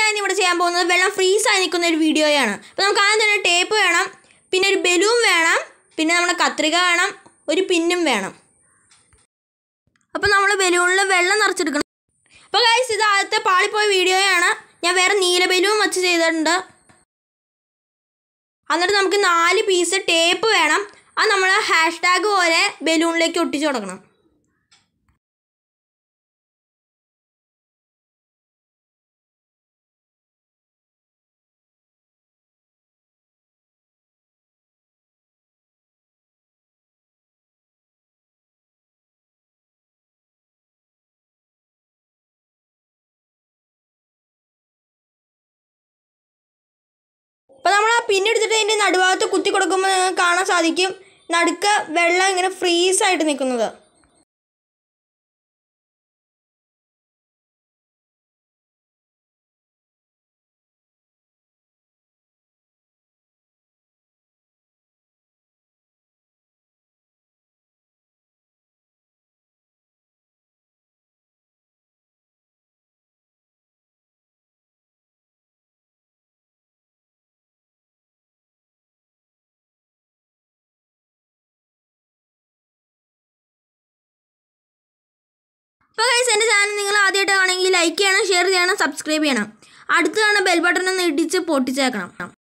ഞാൻ ഇവിടെ ചെയ്യാൻ പോകുന്നത് വെള്ളം ഫ്രീസായി നിൽക്കുന്ന ഒരു വീഡിയോയാണ് അപ്പോൾ നമുക്ക് ആദ്യം തന്നെ ടേപ്പ് വേണം പിന്നെ ഒരു ബലൂൺ വേണം പിന്നെ നമ്മുടെ കത്രിക വേണം ഒരു പിന്നും വേണം അപ്പോൾ നമ്മൾ ബലൂണിൽ വെള്ളം നിറച്ചെടുക്കണം അപ്പോൾ ഗൈസ് ഇത് ആദ്യത്തെ പാളിപ്പോയ വീഡിയോയാണ് ഞാൻ വേറെ നീല ബലൂൺ വെച്ച് ചെയ്തിട്ടുണ്ട് എന്നിട്ട് നമുക്ക് നാല് പീസ് ടേപ്പ് വേണം അത് നമ്മൾ ഹാഷ് ടാഗ് പോലെ ബലൂണിലേക്ക് ഒട്ടിച്ചു കൊടുക്കണം അപ്പോൾ നമ്മൾ ആ പിന്നെടുത്തിട്ട് അതിൻ്റെ നടുഭാഗത്ത് കുത്തി കൊടുക്കുമ്പോൾ നിങ്ങൾക്ക് കാണാൻ സാധിക്കും നടുക്ക് വെള്ളം ഇങ്ങനെ ഫ്രീസായിട്ട് നിൽക്കുന്നത് അപ്പോൾ ഗൈസ് എൻ്റെ ചാനൽ നിങ്ങൾ ആദ്യമായിട്ട് ആണെങ്കിൽ ലൈക്ക് ചെയ്യണം ഷെയർ ചെയ്യണം സബ്സ്ക്രൈബ് ചെയ്യണം അടുത്ത് കാണുന്ന ബെൽ ബട്ടൺ ഒന്ന് ഇടിച്ച് പൊട്ടിച്ചേക്കണം